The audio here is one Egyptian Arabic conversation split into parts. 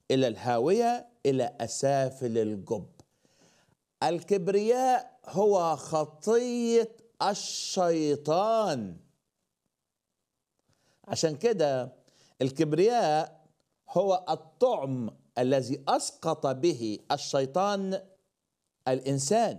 الى الهاويه الى اسافل الجب الكبرياء هو خطيه الشيطان عشان كده الكبرياء هو الطعم الذي اسقط به الشيطان الانسان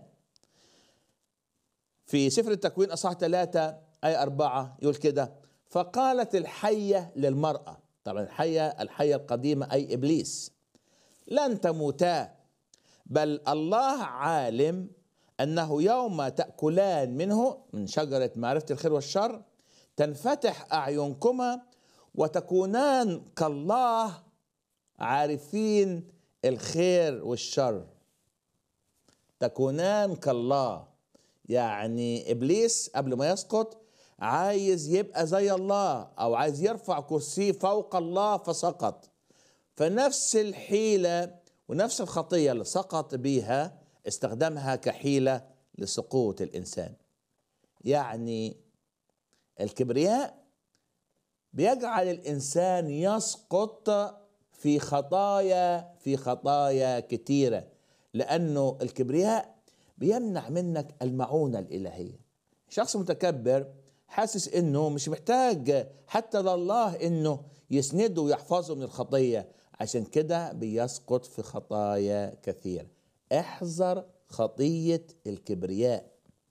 في سفر التكوين اصحاح ثلاثة اي أربعة يقول كده فقالت الحية للمرأة طبعا الحية الحية القديمة أي إبليس لن تموتا بل الله عالم أنه يوم تأكلان منه من شجرة معرفة الخير والشر تنفتح أعينكما وتكونان كالله عارفين الخير والشر تكونان كالله يعني ابليس قبل ما يسقط عايز يبقى زي الله او عايز يرفع كرسيه فوق الله فسقط فنفس الحيله ونفس الخطيه اللي سقط بيها استخدمها كحيله لسقوط الانسان يعني الكبرياء بيجعل الانسان يسقط في خطايا في خطايا كتيره لانه الكبرياء بيمنع منك المعونه الالهيه شخص متكبر حاسس انه مش محتاج حتى لله انه يسنده ويحفظه من الخطيه عشان كده بيسقط في خطايا كثيره احذر خطيه الكبرياء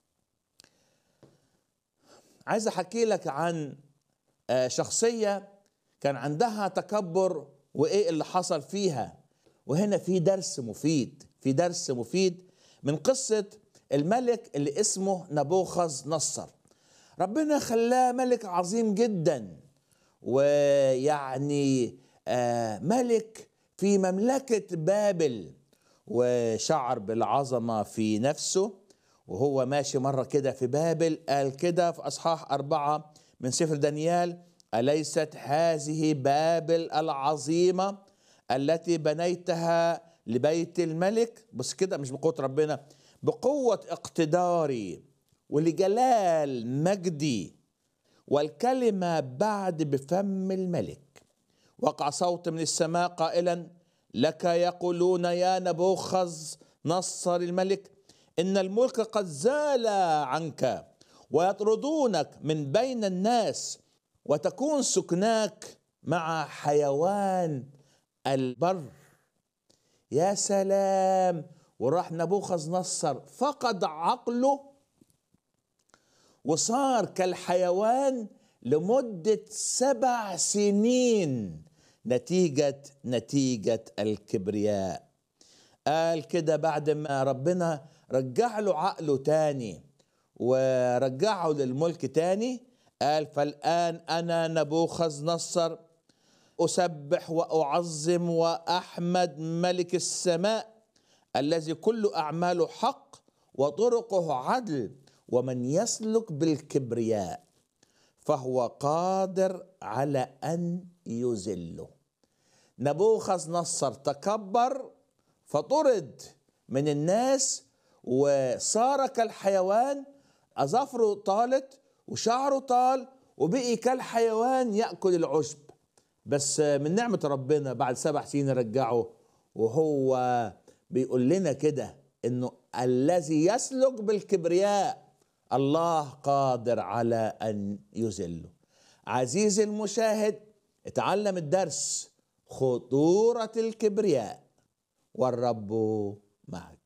عايز احكي لك عن شخصيه كان عندها تكبر وايه اللي حصل فيها وهنا في درس مفيد في درس مفيد من قصه الملك اللي اسمه نبوخذ نصر ربنا خلاه ملك عظيم جدا ويعني آه ملك في مملكة بابل وشعر بالعظمة في نفسه وهو ماشي مرة كده في بابل قال كده في أصحاح أربعة من سفر دانيال أليست هذه بابل العظيمة التي بنيتها لبيت الملك بس كده مش بقوة ربنا بقوة اقتداري ولجلال مجدي والكلمة بعد بفم الملك وقع صوت من السماء قائلا لك يقولون يا نبوخذ نصر الملك إن الملك قد زال عنك ويطردونك من بين الناس وتكون سكناك مع حيوان البر يا سلام وراح نبوخذ نصر فقد عقله وصار كالحيوان لمدة سبع سنين نتيجة نتيجة الكبرياء قال كده بعد ما ربنا رجع له عقله تاني ورجعه للملك تاني قال فالآن أنا نبوخذ نصر أسبح وأعظم وأحمد ملك السماء الذي كل أعماله حق وطرقه عدل ومن يسلك بالكبرياء فهو قادر على ان يذله نبوخذ نصر تكبر فطرد من الناس وصار كالحيوان اظافره طالت وشعره طال وبقي كالحيوان ياكل العشب بس من نعمه ربنا بعد سبع سنين رجعه وهو بيقول لنا كده انه الذي يسلك بالكبرياء الله قادر على ان يذله عزيزي المشاهد اتعلم الدرس خطوره الكبرياء والرب معك